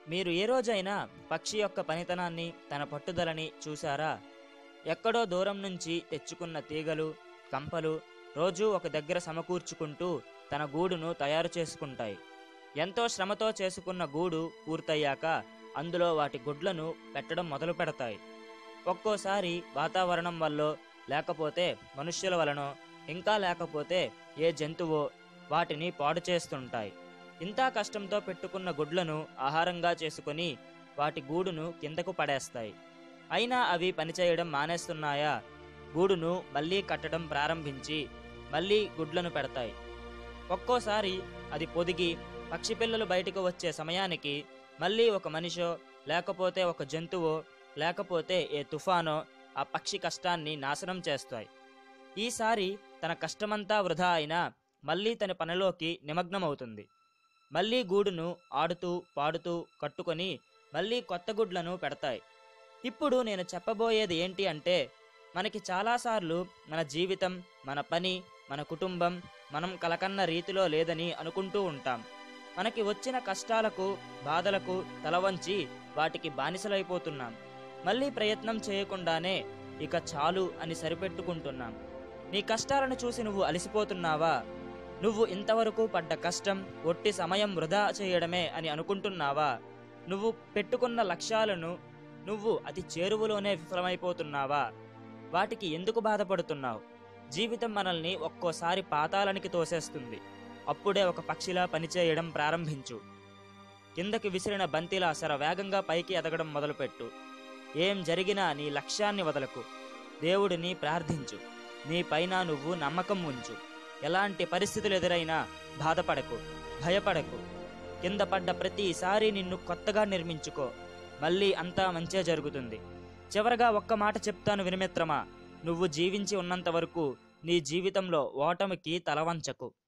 మీరు ఏ రోజైనా పక్షి యొక్క పనితనాన్ని తన పట్టుదలని చూశారా ఎక్కడో దూరం నుంచి తెచ్చుకున్న తీగలు కంపలు రోజూ ఒక దగ్గర సమకూర్చుకుంటూ తన గూడును తయారు చేసుకుంటాయి ఎంతో శ్రమతో చేసుకున్న గూడు పూర్తయ్యాక అందులో వాటి గుడ్లను పెట్టడం మొదలు పెడతాయి ఒక్కోసారి వాతావరణం వల్ల లేకపోతే మనుష్యుల వలనో ఇంకా లేకపోతే ఏ జంతువో వాటిని పాడు చేస్తుంటాయి ఇంత కష్టంతో పెట్టుకున్న గుడ్లను ఆహారంగా చేసుకొని వాటి గూడును కిందకు పడేస్తాయి అయినా అవి పనిచేయడం మానేస్తున్నాయా గూడును మళ్ళీ కట్టడం ప్రారంభించి మళ్ళీ గుడ్లను పెడతాయి ఒక్కోసారి అది పొదిగి పక్షి పిల్లలు బయటకు వచ్చే సమయానికి మళ్ళీ ఒక మనిషో లేకపోతే ఒక జంతువో లేకపోతే ఏ తుఫానో ఆ పక్షి కష్టాన్ని నాశనం చేస్తాయి ఈసారి తన కష్టమంతా వృధా అయినా మళ్ళీ తన పనిలోకి నిమగ్నమవుతుంది మళ్ళీ గూడును ఆడుతూ పాడుతూ కట్టుకొని మళ్ళీ కొత్త గుడ్లను పెడతాయి ఇప్పుడు నేను చెప్పబోయేది ఏంటి అంటే మనకి చాలాసార్లు మన జీవితం మన పని మన కుటుంబం మనం కలకన్న రీతిలో లేదని అనుకుంటూ ఉంటాం మనకి వచ్చిన కష్టాలకు బాధలకు తలవంచి వాటికి బానిసలైపోతున్నాం మళ్ళీ ప్రయత్నం చేయకుండానే ఇక చాలు అని సరిపెట్టుకుంటున్నాం నీ కష్టాలను చూసి నువ్వు అలసిపోతున్నావా నువ్వు ఇంతవరకు పడ్డ కష్టం ఒట్టి సమయం వృధా చేయడమే అని అనుకుంటున్నావా నువ్వు పెట్టుకున్న లక్ష్యాలను నువ్వు అతి చేరువలోనే విఫలమైపోతున్నావా వాటికి ఎందుకు బాధపడుతున్నావు జీవితం మనల్ని ఒక్కోసారి పాతాళానికి తోసేస్తుంది అప్పుడే ఒక పక్షిలా పనిచేయడం ప్రారంభించు కిందకి విసిరిన బంతిలా శర వేగంగా పైకి ఎదగడం మొదలుపెట్టు ఏం జరిగినా నీ లక్ష్యాన్ని వదలకు దేవుడిని ప్రార్థించు నీ పైన నువ్వు నమ్మకం ఉంచు ఎలాంటి పరిస్థితులు ఎదురైనా బాధపడకు భయపడకు కింద పడ్డ ప్రతిసారి నిన్ను కొత్తగా నిర్మించుకో మళ్ళీ అంతా మంచే జరుగుతుంది చివరగా ఒక్క మాట చెప్తాను వినిమిత్రమా నువ్వు జీవించి ఉన్నంత వరకు నీ జీవితంలో ఓటమికి తలవంచకు